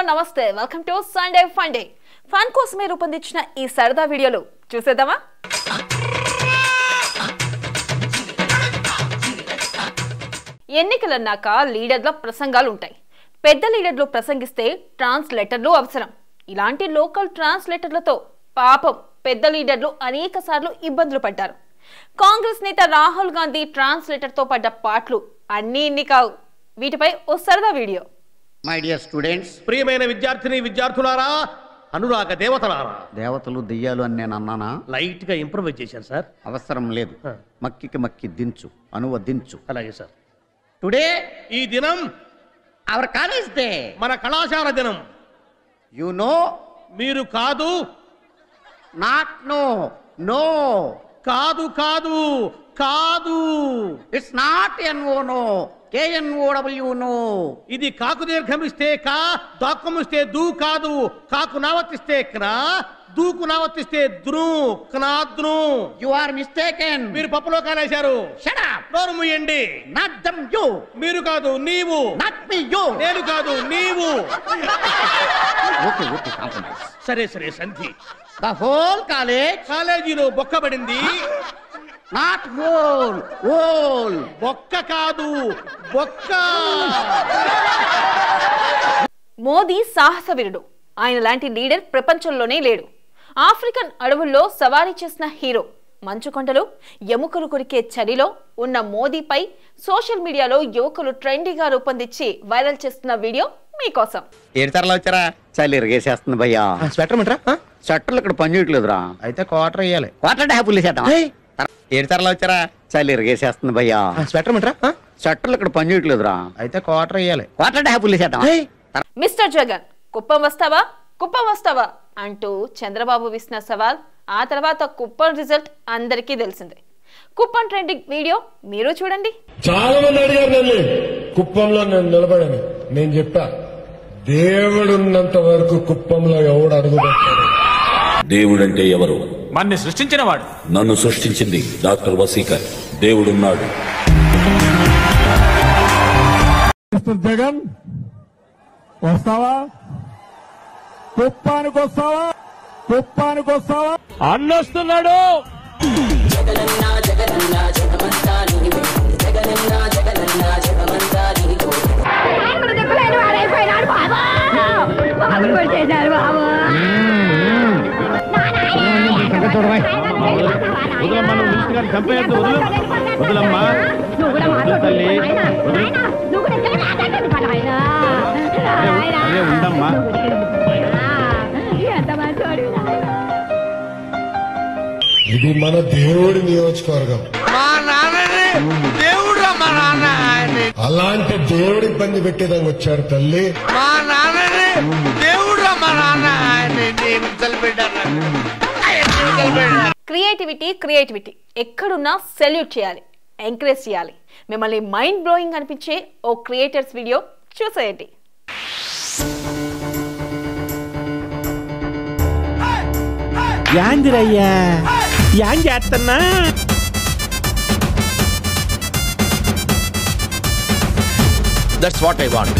నమస్తే welcome to Sunday Funday fun కోసమే రూపొందించిన ఈ సరదా వీడియోలు చూసేద్దామా ఎన్నికలన్నాక లీడర్ల ప్రసంగాలు ఉంటాయి పెద్ద లీడర్లు ప్రసంగిస్తే ట్రాన్స్లేటర్లు అవసరం ఇలాంటి లోకల్ ట్రాన్స్లేటర్లతో పాపం పెద్ద లీడర్లు అనేక సార్లు ఇబ్బందులు పడ్డారు కాంగ్రెస్ నేత రాహుల్ గాంధీ ట్రాన్స్లేటర్తో పడ్డ పాటలు అన్నీ ఇన్ని కావు వీటిపై ఓ సరదా వీడియో మై డియర్ స్టూడెంట్స్ ప్రియమైన విద్యార్థిని విద్యార్థులారా అనురాగ దేవతలారా దేవతలు దెయ్యాలు అని నేను అన్నానా లైట్ గా ఇంప్రూవైజ్ చేశాను సార్ అవసరం లేదు హ. మక్కికి మక్కి దించు అనువదించు అలాగే సార్ టుడే ఈ దినం అవర్ కాలేజ్ డే మన కళాశాల దినం యు నో మీరు కాదు నాట్ నో నో కాదు కాదు కాదు it's not N O no K N O W no ఇది కాకు దీర్ఘమిస్తే కా దాక్కమిస్తే దూ కాదు కాకు నావర్తిస్తే క్నా దూకు నావర్తిస్తే ద్రు క్నాద్రు యు ఆర్ మిస్టేకెన్ మీరు పప్పులో కానేశారు షట్ అప్ నోరు ముయ్యండి నాట్ దమ్ యు మీరు కాదు నీవు నాట్ మీ యు నేను కాదు నీవు ఓకే ఓకే కాంప్రమైజ్ సరే సరే సంధి ద హోల్ కాలేజ్ కాలేజీలో బొక్కబడింది నాట్ హోల్ హోల్ బొక్క కాదు బొక్క మోదీ సాహసవీరుడు ఆయన లాంటి లీడర్ ప్రపంచంలోనే లేడు ఆఫ్రికన్ అడవుల్లో సవారీ చేసిన హీరో మంచుకొండలు ఎముకలు కొరికే చలిలో ఉన్న మోదీపై సోషల్ మీడియాలో యువకులు ట్రెండీగా రూపొందించి వైరల్ చేస్తున్న వీడియో మీకోసం ఏడుతరలో వచ్చారా చలి ఇరగేసేస్తుంది భయ్యా స్వెటర్ మిట్రా షట్టర్లు ఇక్కడ పని చేయట్లేదురా అయితే క్వార్టర్ వేయాలి క్వార్టర్ డే చేద్దాం ఏయ్. ఏడుతరలో వచ్చారా చలి ఇరగేసేస్తుంది భయ్యా స్వెటర్ మిట్రా షట్టర్లు ఇక్కడ పని చేయట్లేదురా అయితే క్వార్టర్ వేయాలి క్వార్టర్ డే చేద్దాం మిస్టర్ జగన్ కుప్పం వస్తావా కుప్పం వస్తావా అంటూ చంద్రబాబు విసిన సవాల్ ఆ తర్వాత కుప్పం రిజల్ట్ అందరికీ తెలిసిందే కుప్పం ట్రెండింగ్ వీడియో మీరు చూడండి చాలా మంది అడిగారు నన్ను కుప్పంలో నేను నిలబడని నేను చెప్పా దేవుడున్నంత వరకు కుప్పంలో ఎవడు అడుగు పెట్టాడు దేవుడంటే ఎవరు మన్ని సృష్టించిన వాడు నన్ను సృష్టించింది డాక్టర్ వసీకర్ దేవుడున్నాడు మిస్టర్ జగన్ వస్తావా కుప్పానికి వస్తావా కుప్పానికి వస్తావా అన్నొస్తున్నాడు ఇప్పుడు దిక్కులేని వాడైపోయినాడు బాబా బాబులు కొట్టేశారు బాబు ఎంత మంచోడు ఇది మన దేవుడి నియోజకవర్గం అలాంటి దేవుడి ఇబ్బంది పెట్టేదానికి వచ్చారు తల్లి క్రియేటివిటీ క్రియేటివిటీ ఎక్కడున్నా సెల్యూట్ చేయాలి ఎంకరేజ్ చేయాలి మిమ్మల్ని మైండ్ బ్లోయింగ్ అనిపించే ఓ క్రియేటర్స్ వీడియో చూసేయండి యాందిరయ్యా యాం చేస్తున్నా దట్స్ వాట్ ఐ వాంట్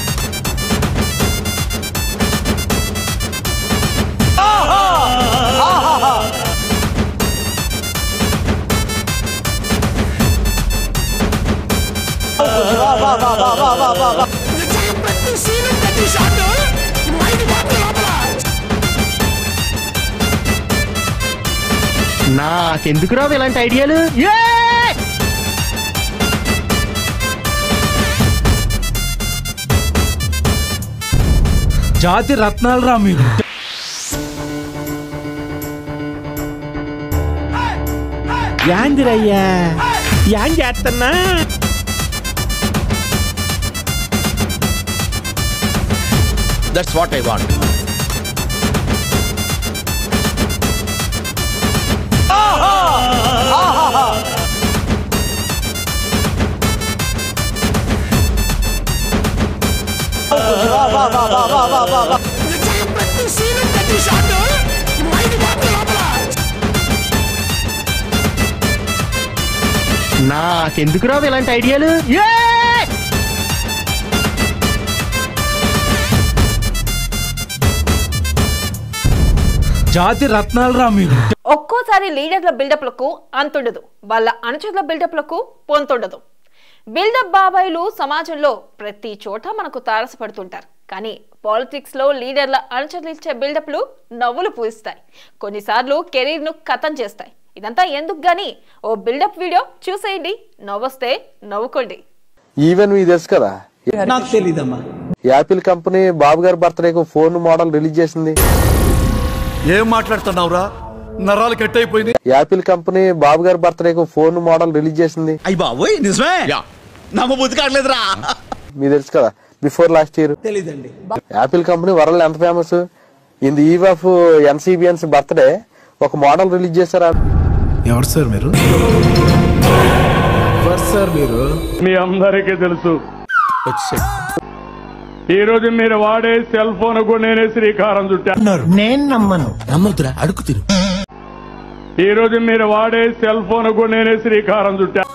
నాకెందుకు రావు ఇలాంటి ఐడియాలు జాతి రత్నాలు రా మీరు యాందిరయ్యా యాం చేస్తున్నా దట్స్ వాట్ ఐ వాంట్ నాకెందుకు రావు ఇలాంటి ఐడియాలు జాతి రత్నాలు రా మీరు ఒక్కోసారి లీడర్ల బిల్డప్లకు అంతుండదు వాళ్ళ అనుచరుల బిల్డప్లకు పొంతుండదు బిల్డప్ బాబాయిలు సమాజంలో ప్రతి చోట మనకు తారసపడుతుంటారు కానీ పాలిటిక్స్ లో లీడర్ల అనుచరులు ఇచ్చే బిల్డప్లు నవ్వులు పూయిస్తాయి కొన్నిసార్లు కెరీర్ ను కథం చేస్తాయి ఇదంతా ఎందుకు గానీ ఓ బిల్డప్ వీడియో చూసేయండి నవ్వొస్తే నవ్వుకోండి ఈవెన్ మీకు తెలుసు కదా నాకు తెలీదమ్మా యాపిల్ కంపెనీ బాబు గారి బర్త్డేకు ఫోన్ మోడల్ రిలీజ్ చేసింది ఏం మాట్లాడుతున్నావురా నరాలు కట్ అయిపోయింది యాపిల్ కంపెనీ బాబు గారి బర్త్డేకు ఫోన్ మోడల్ రిలీజ్ చేసింది అయ్యి బాబోయ్ నిజమే నమ్మ బుద్ధి కావట్లేదురా మీకు తెలుసు కదా బిఫోర్ లాస్ట్ ఇయర్ తెలీదండి యాపిల్ కంపెనీ వరల్డ్ ఎంత famous in the eve of NCBN's birthday ఒక మోడల్ రిలీజ్ చేశారా ఎవరు సార్ మీరు సార్ మీరు మీ అందరికీ తెలుసు ఈ రోజు మీరు వాడే సెల్ ఫోన్ కు నేనే శ్రీకారం చుట్టా నేను నమ్మను నమ్మదురా అడుగు తిరు ఈ రోజు మీరు వాడే సెల్ ఫోన్ కు నేనే శ్రీకారం చుట్టా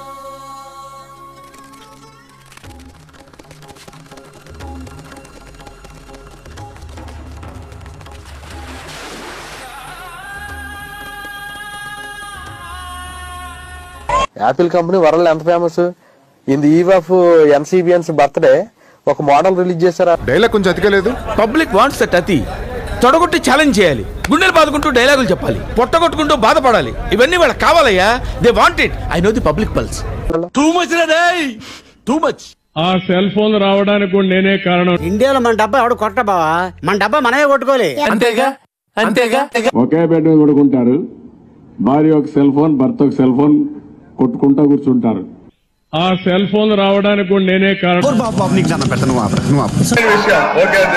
యాపిల్ కంపెనీ వరల్డ్ ఎంత famous in the eve of NCBN's birthday ఒక మోడల్ రిలీజ్ చేశారా డైలాగ్ కొంచెం అతికలేదు పబ్లిక్ వాంట్స్ దట్ అతి తొడగొట్టి ఛాలెంజ్ చేయాలి గుండెలు బాదుకుంటూ డైలాగులు చెప్పాలి పొట్టగొట్టుకుంటూ బాధపడాలి ఇవన్నీ వాళ్ళకి కావాలయ్యా they want it I know the public pulse too much too much ఆ సెల్ ఫోన్ రావడానికి కూడా నేనే కారణం ఇండియాలో మన డబ్బా ఎవడు కొట్ట బావా మన డబ్బా మనమే కొట్టుకోలే అంతేగా అంతేగా ఒకే బెడ్ మీద పడుకుంటారు భార్య ఒక సెల్ ఫోన్ భర్త ఒక సెల్ ఫోన్ కొట్టుకుంటా కూర్చుంటారు ఆ సెల్ ఫోన్ రావడానికి కూడా నేనే కారణం బాబు నీకు దండం పెడతా నువ్వు ఆపరా నువ్వు ఆపు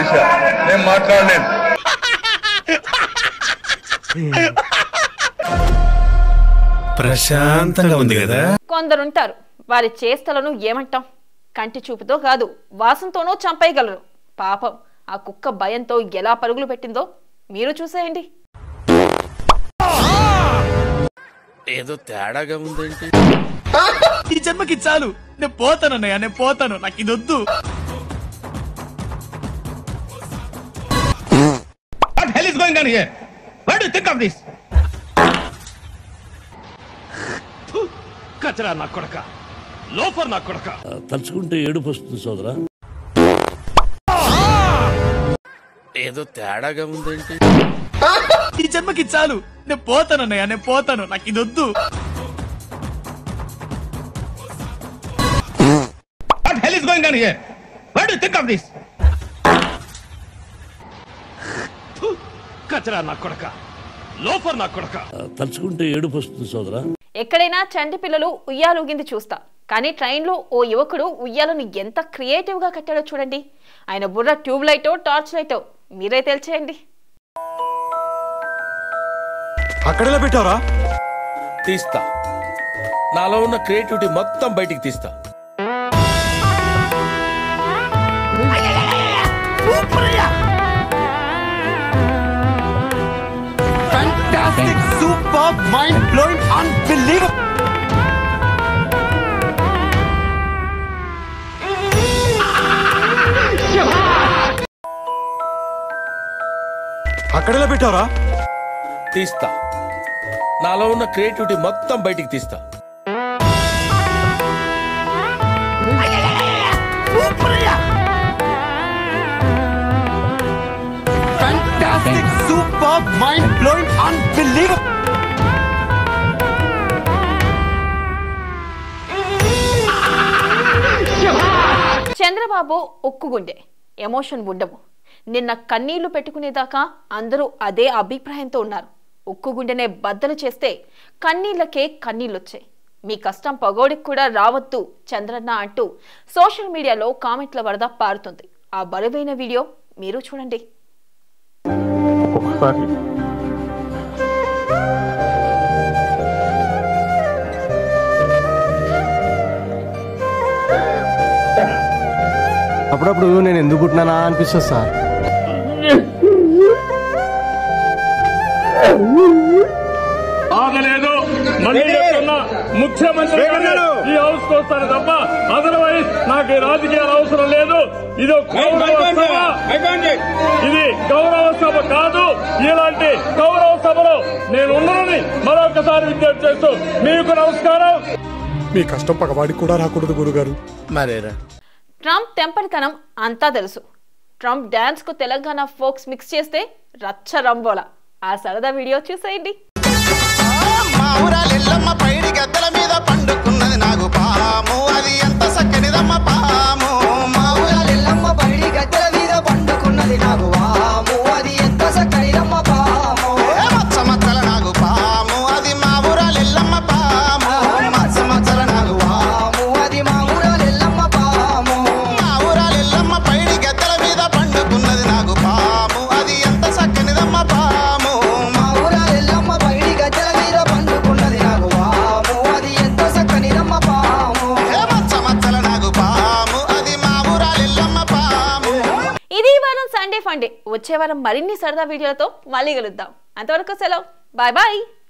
ప్రశాంతంగా ఉంది కదా కొందరుంటారు వారి చేష్టలను ఏమంటాం కంటి చూపుతో కాదు వాసంతోనూ చంపేయగలరు పాపం ఆ కుక్క భయంతో ఎలా పరుగులు పెట్టిందో మీరు చూసేయండి ఏదో తేడాగా ఉందేంటి ఈ జన్మకి చాలు నేను పోతాను అన్నయ్య నేను పోతాను నాకు ఇది వద్దు What hell is going on here? What do you think of this? కచరా నా కొడక లోఫర్ నా కొడక తలుచుకుంటే ఏడుపు వస్తుంది సోదరా ఏదో తేడాగా ఉందేంటి ఈ జన్మకి చాలు నేను పోతాను అన్నయ్య నేను పోతాను నాకు ఇది వద్దు What hell is going on here? What do you think of this? కచరా నా కొడక లోఫర్ నా కొడక తలుచుకుంటే ఏడుపు వస్తుంది సోదరా ఎక్కడైనా చంటి పిల్లలు ఉయ్యాలుగింది చూస్తా కానీ ట్రైన్లో ఓ యువకుడు ఉయ్యాలను ఎంత క్రియేటివ్గా కట్టాడో చూడండి ఆయన బుర్ర ట్యూబ్ లైటో టార్చ్ లైటో మీరే తేల్చేయండి అక్కడెలా పెట్టావరా తీస్తా నాలో ఉన్న క్రియేటివిటీ మొత్తం బయటికి తీస్తా సూపర్ మైండ్ బ్లోయింగ్ అన్బిలీవబుల్ అక్కడెలా పెట్టావరా తీస్తా నాలో ఉన్న క్రియేటివిటీ మొత్తం బయటికి తీస్తా super mind blowing unbelievable Chandrababu ఉక్కుగుండె ఎమోషన్ ఉండవు నిన్న కన్నీళ్లు పెట్టుకునేదాకా అందరూ అదే అభిప్రాయంతో ఉన్నారు ఉక్కుగుండెనే బద్దలు చేస్తే కన్నీళ్లకే కన్నీళ్ళొచ్చాయి మీ కష్టం పగోడికి కూడా రావద్దు చంద్రన్న అంటూ సోషల్ మీడియాలో కామెంట్ల వరద పారుతుంది ఆ బరువైన వీడియో మీరు చూడండి ఒకసారి అప్పుడప్పుడు నేను ఎందుకు పుట్టినానా అనిపిస్తుంది సార్ ఆగలేదు మళ్ళీ చెప్తున్నా ముఖ్యమంత్రి గారు ఈ హౌస్ కు వస్తారు తప్ప అదర్వైజ్ నాకు ఈ రాజకీయాలు అవసరం లేదు ఇది ఒక గౌరవ సభ ఇది గౌరవ సభ కాదు ఇలాంటి గౌరవ సభలో నేను ఉన్నానని మరొకసారి విజ్ఞప్తి చేస్తూ మీకు నమస్కారం మీ కష్టం పగవాడికి కూడా రాకూడదు గురుగారు మరేరా ట్రంప్ తెంపనికనం అంతా తెలుసు ట్రంప్ డ్యాన్స్ కు తెలంగాణ ఫోక్స్ మిక్స్ చేస్తే రచ్చ రంబోలా ఆ సరదా వీడియో చూసేయండి మా ఊరాలెల్లమ్మ పైడి గద్దెల మీద పండుకున్నది నాకు పాము అది ఎంత సక్కనిదమ్మ పాము మా ఊరాలెల్లమ్మ పైడి గద్దెల మీద పండుకున్నది నాకు పాము అది ఎంత సక్కనిదమ్మ పాము మచ్చ మచ్చల నాకు పాము అది మా ఊరాలెల్లమ్మ పాము మచ్చ మచ్చల నాకు పాము అది మా ఊరాలెల్లమ్మ పాము మా ఊరాలెల్లమ్మ పైడి గద్దెల మీద పండుకున్నది నాకు పాము అది ఎంత సక్కనిదమ్మ పాము మా ఊరాలెల్లమ్మ పైడి గద్దెల మీద పండుకున్నది నాకు పాము అది ఎంత సక్కనిదమ్మ పాము మచ్చ మచ్చల నాకు పాము అది మా ఊరాలెల్లమ్మ పాము ఇది ఈ వారం సండే ఫండే వచ్చే వారం మరిన్ని సరదా వీడియోలతో మళ్ళీ కలుద్దాం అంతవరకు సెలవు బాయ్ బాయ్